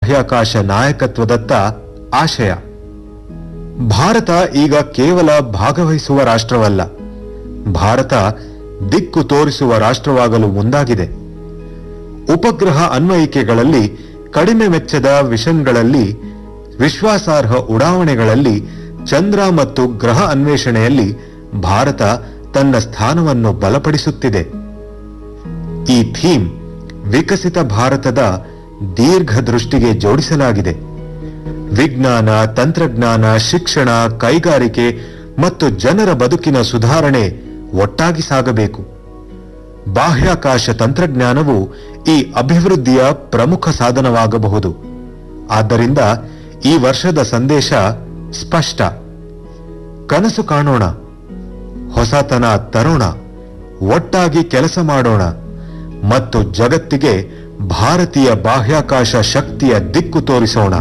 ಬಾಹ್ಯಾಕಾಶ ನಾಯಕತ್ವದತ್ತ ಆಶಯ ಭಾರತ ಈಗ ಕೇವಲ ಭಾಗವಹಿಸುವ ರಾಷ್ಟ್ರವಲ್ಲ ಭಾರತ ದಿಕ್ಕು ತೋರಿಸುವ ರಾಷ್ಟ್ರವಾಗಲು ಮುಂದಾಗಿದೆ ಉಪಗ್ರಹ ಅನ್ವಯಿಕೆಗಳಲ್ಲಿ ಕಡಿಮೆ ವೆಚ್ಚದ ಮಿಷನ್ಗಳಲ್ಲಿ ವಿಶ್ವಾಸಾರ್ಹ ಉಡಾವಣೆಗಳಲ್ಲಿ ಚಂದ್ರ ಮತ್ತು ಗ್ರಹ ಅನ್ವೇಷಣೆಯಲ್ಲಿ ಭಾರತ ತನ್ನ ಸ್ಥಾನವನ್ನು ಬಲಪಡಿಸುತ್ತಿದೆ ಈ ಥೀಮ್ ವಿಕಸಿತ ಭಾರತದ ದೀರ್ಘ ದೃಷ್ಟಿಗೆ ಜೋಡಿಸಲಾಗಿದೆ ವಿಜ್ಞಾನ ತಂತ್ರಜ್ಞಾನ ಶಿಕ್ಷಣ ಕೈಗಾರಿಕೆ ಮತ್ತು ಜನರ ಬದುಕಿನ ಸುಧಾರಣೆ ಒಟ್ಟಾಗಿ ಸಾಗಬೇಕು ಬಾಹ್ಯಾಕಾಶ ತಂತ್ರಜ್ಞಾನವು ಈ ಅಭಿವೃದ್ಧಿಯ ಪ್ರಮುಖ ಸಾಧನವಾಗಬಹುದು ಆದ್ದರಿಂದ ಈ ವರ್ಷದ ಸಂದೇಶ ಸ್ಪಷ್ಟ ಕನಸು ಕಾಣೋಣ ಹೊಸತನ ತರೋಣ ಒಟ್ಟಾಗಿ ಕೆಲಸ ಮಾಡೋಣ ಮತ್ತು ಜಗತ್ತಿಗೆ ಭಾರತೀಯ ಬಾಹ್ಯಾಕಾಶ ಶಕ್ತಿಯ ದಿಕ್ಕು ತೋರಿಸೋಣ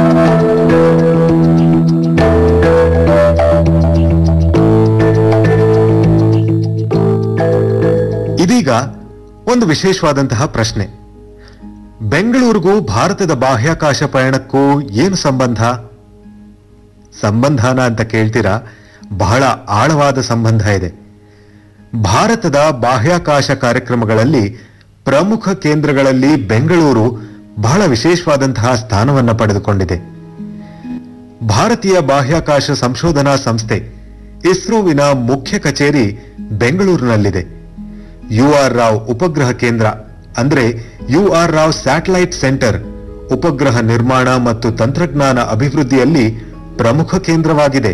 ಇದೀಗ ಒಂದು ವಿಶೇಷವಾದಂತಹ ಪ್ರಶ್ನೆ ಬೆಂಗಳೂರಿಗೂ ಭಾರತದ ಬಾಹ್ಯಾಕಾಶ ಪಯಣಕ್ಕೂ ಏನು ಸಂಬಂಧ ಸಂಬಂಧನ ಅಂತ ಕೇಳ್ತೀರಾ ಬಹಳ ಆಳವಾದ ಸಂಬಂಧ ಇದೆ ಭಾರತದ ಬಾಹ್ಯಾಕಾಶ ಕಾರ್ಯಕ್ರಮಗಳಲ್ಲಿ ಪ್ರಮುಖ ಕೇಂದ್ರಗಳಲ್ಲಿ ಬೆಂಗಳೂರು ಬಹಳ ವಿಶೇಷವಾದಂತಹ ಸ್ಥಾನವನ್ನು ಪಡೆದುಕೊಂಡಿದೆ ಭಾರತೀಯ ಬಾಹ್ಯಾಕಾಶ ಸಂಶೋಧನಾ ಸಂಸ್ಥೆ ಇಸ್ರೋವಿನ ಮುಖ್ಯ ಕಚೇರಿ ಬೆಂಗಳೂರಿನಲ್ಲಿದೆ ಯು ಆರ್ ರಾವ್ ಉಪಗ್ರಹ ಕೇಂದ್ರ ಅಂದ್ರೆ U R Rao satellite centre ಉಪಗ್ರಹ ನಿರ್ಮಾಣ ಮತ್ತು ತಂತ್ರಜ್ಞಾನ ಅಭಿವೃದ್ಧಿಯಲ್ಲಿ ಪ್ರಮುಖ ಕೇಂದ್ರವಾಗಿದೆ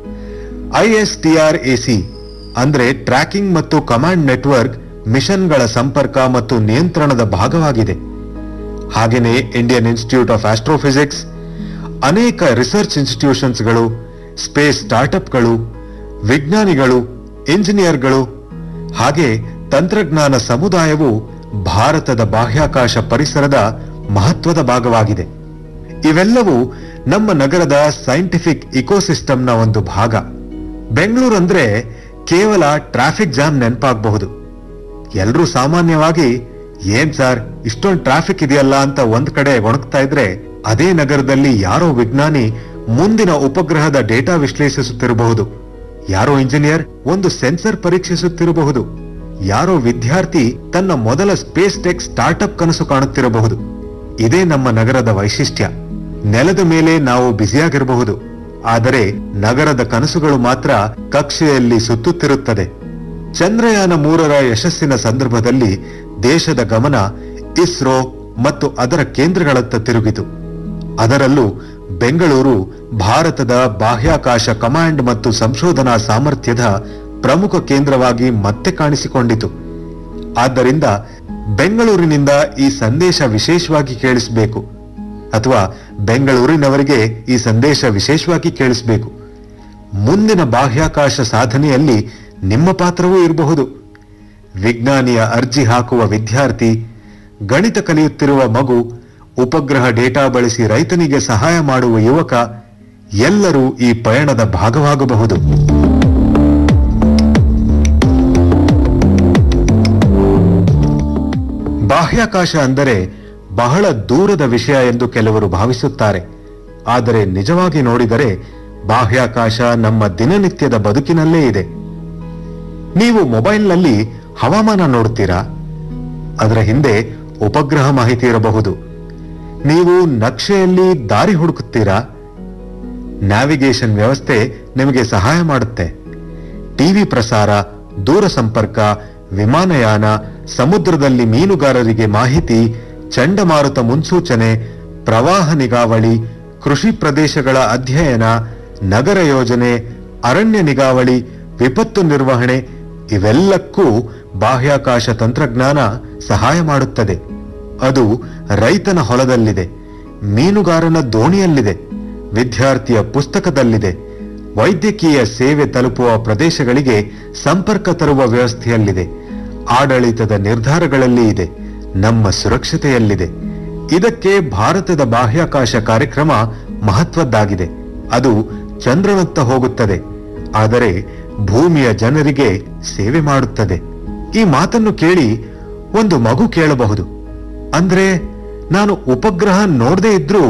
ಐಎಸ್ಟಿಆರ್ಎಸಿ ಅಂದ್ರೆ ಟ್ರ್ಯಾಕಿಂಗ್ ಮತ್ತು ಕಮಾಂಡ್ ನೆಟ್ವರ್ಕ್ ಮಿಷನ್ಗಳ ಸಂಪರ್ಕ ಮತ್ತು ನಿಯಂತ್ರಣದ ಭಾಗವಾಗಿದೆ ಹಾಗೆಯೇ ಇಂಡಿಯನ್ ಇನ್ಸ್ಟಿಟ್ಯೂಟ್ ಆಫ್ ಆಸ್ಟ್ರೋಫಿಸಿಕ್ಸ್ ಅನೇಕ ರಿಸರ್ಚ್ ಇನ್ಸ್ಟಿಟ್ಯೂಷನ್ಸ್ಗಳು ಸ್ಪೇಸ್ ಸ್ಟಾರ್ಟ್ಅಪ್ಗಳು ವಿಜ್ಞಾನಿಗಳು ಇಂಜಿನಿಯರ್ಗಳು ಹಾಗೆ ತಂತ್ರಜ್ಞಾನ ಸಮುದಾಯವು ಭಾರತದ ಬಾಹ್ಯಾಕಾಶ ಪರಿಸರದ ಮಹತ್ವದ ಭಾಗವಾಗಿದೆ ಇವೆಲ್ಲವೂ ನಮ್ಮ ನಗರದ ಸೈಂಟಿಫಿಕ್ ಇಕೋಸಿಸ್ಟಮ್ನ ಒಂದು ಭಾಗ ಬೆಂಗಳೂರು ಅಂದ್ರೆ ಕೇವಲ ಟ್ರಾಫಿಕ್ ಜಾಮ್ ನೆನಪಾಗಬಹುದು ಎಲ್ರೂ ಸಾಮಾನ್ಯವಾಗಿ ಏನ್ ಸರ್ ಇಷ್ಟೊಂದು ಟ್ರಾಫಿಕ್ ಇದೆಯಲ್ಲ ಅಂತ ಒಂದ್ ಕಡೆ ಒಣಗ್ತಾ ಇದ್ರೆ ಅದೇ ನಗರದಲ್ಲಿ ಯಾರೋ ವಿಜ್ಞಾನಿ ಮುಂದಿನ ಉಪಗ್ರಹದ ಡೇಟಾ ವಿಶ್ಲೇಷಿಸುತ್ತಿರಬಹುದು ಯಾರೋ ಇಂಜಿನಿಯರ್ ಒಂದು ಸೆನ್ಸರ್ ಪರೀಕ್ಷಿಸುತ್ತಿರಬಹುದು ಯಾರೋ ವಿದ್ಯಾರ್ಥಿ ತನ್ನ ಮೊದಲ ಸ್ಪೇಸ್ ಟೆಕ್ ಸ್ಟಾರ್ಟ್ಅಪ್ ಕನಸು ಕಾಣುತ್ತಿರಬಹುದು ಇದೇ ನಮ್ಮ ನಗರದ ವೈಶಿಷ್ಟ್ಯ ನೆಲದ ಮೇಲೆ ನಾವು ಬ್ಯುಸಿಯಾಗಿರಬಹುದು ಆದರೆ ನಗರದ ಕನಸುಗಳು ಮಾತ್ರ ಕಕ್ಷೆಯಲ್ಲಿ ಸುತ್ತುತ್ತಿರುತ್ತದೆ ಚಂದ್ರಯಾನ ಮೂರರ ಯಶಸ್ಸಿನ ಸಂದರ್ಭದಲ್ಲಿ ದೇಶದ ಗಮನ ಇಸ್ರೋ ಮತ್ತು ಅದರ ಕೇಂದ್ರಗಳತ್ತ ತಿರುಗಿತು ಅದರಲ್ಲೂ ಬೆಂಗಳೂರು ಭಾರತದ ಬಾಹ್ಯಾಕಾಶ ಕಮಾಂಡ್ ಮತ್ತು ಸಂಶೋಧನಾ ಸಾಮರ್ಥ್ಯದ ಪ್ರಮುಖ ಕೇಂದ್ರವಾಗಿ ಮತ್ತೆ ಕಾಣಿಸಿಕೊಂಡಿತು ಆದ್ದರಿಂದ ಬೆಂಗಳೂರಿನಿಂದ ಈ ಸಂದೇಶ ವಿಶೇಷವಾಗಿ ಕೇಳಿಸಬೇಕು ಅಥವಾ ಬೆಂಗಳೂರಿನವರಿಗೆ ಈ ಸಂದೇಶ ವಿಶೇಷವಾಗಿ ಕೇಳಿಸಬೇಕು ಮುಂದಿನ ಬಾಹ್ಯಾಕಾಶ ಸಾಧನೆಯಲ್ಲಿ ನಿಮ್ಮ ಪಾತ್ರವೂ ಇರಬಹುದು ವಿಜ್ಞಾನಿಯ ಅರ್ಜಿ ಹಾಕುವ ವಿದ್ಯಾರ್ಥಿ ಗಣಿತ ಕಲಿಯುತ್ತಿರುವ ಮಗು ಉಪಗ್ರಹ ಡೇಟಾ ಬಳಸಿ ರೈತನಿಗೆ ಸಹಾಯ ಮಾಡುವ ಯುವಕ ಎಲ್ಲರೂ ಈ ಪಯಣದ ಭಾಗವಾಗಬಹುದು ಬಾಹ್ಯಾಕಾಶ ಅಂದರೆ ಬಹಳ ದೂರದ ವಿಷಯ ಎಂದು ಕೆಲವರು ಭಾವಿಸುತ್ತಾರೆ ಆದರೆ ನಿಜವಾಗಿ ನೋಡಿದರೆ ಬಾಹ್ಯಾಕಾಶ ನಮ್ಮ ದಿನನಿತ್ಯದ ಬದುಕಿನಲ್ಲೇ ಇದೆ ನೀವು ಮೊಬೈಲ್ನಲ್ಲಿ ಹವಾಮಾನ ನೋಡುತ್ತೀರಾ ಅದರ ಹಿಂದೆ ಉಪಗ್ರಹ ಮಾಹಿತಿ ಇರಬಹುದು ನೀವು ನಕ್ಷೆಯಲ್ಲಿ ದಾರಿ ಹುಡುಕುತ್ತೀರಾ ನ್ಯಾವಿಗೇಷನ್ ವ್ಯವಸ್ಥೆ ನಿಮಗೆ ಸಹಾಯ ಮಾಡುತ್ತೆ ಟಿವಿ ಪ್ರಸಾರ ದೂರ ಸಂಪರ್ಕ ವಿಮಾನಯಾನ ಸಮುದ್ರದಲ್ಲಿ ಮೀನುಗಾರರಿಗೆ ಮಾಹಿತಿ ಚಂಡಮಾರುತ ಮುನ್ಸೂಚನೆ ಪ್ರವಾಹ ನಿಗಾವಳಿ ಕೃಷಿ ಪ್ರದೇಶಗಳ ಅಧ್ಯಯನ ನಗರ ಯೋಜನೆ ಅರಣ್ಯ ನಿಗಾವಳಿ ವಿಪತ್ತು ನಿರ್ವಹಣೆ ಇವೆಲ್ಲಕ್ಕೂ ಬಾಹ್ಯಾಕಾಶ ತಂತ್ರಜ್ಞಾನ ಸಹಾಯ ಮಾಡುತ್ತದೆ ಅದು ರೈತನ ಹೊಲದಲ್ಲಿದೆ ಮೀನುಗಾರನ ದೋಣಿಯಲ್ಲಿದೆ ವಿದ್ಯಾರ್ಥಿಯ ಪುಸ್ತಕದಲ್ಲಿದೆ ವೈದ್ಯಕೀಯ ಸೇವೆ ತಲುಪುವ ಪ್ರದೇಶಗಳಿಗೆ ಸಂಪರ್ಕ ತರುವ ವ್ಯವಸ್ಥೆಯಲ್ಲಿದೆ ಆಡಳಿತದ ನಿರ್ಧಾರಗಳಲ್ಲಿ ಇದೆ ನಮ್ಮ ಸುರಕ್ಷತೆಯಲ್ಲಿದೆ ಇದಕ್ಕೆ ಭಾರತದ ಬಾಹ್ಯಾಕಾಶ ಕಾರ್ಯಕ್ರಮ ಮಹತ್ವದ್ದಾಗಿದೆ ಅದು ಚಂದ್ರನತ್ತ ಹೋಗುತ್ತದೆ ಆದರೆ ಭೂಮಿಯ ಜನರಿಗೆ ಸೇವೆ ಮಾಡುತ್ತದೆ ಈ ಮಾತನ್ನು ಕೇಳಿ ಒಂದು ಮಗು ಕೇಳಬಹುದು ಅಂದ್ರೆ ನಾನು ಉಪಗ್ರಹ ನೋಡದೇ ಇದ್ರೂ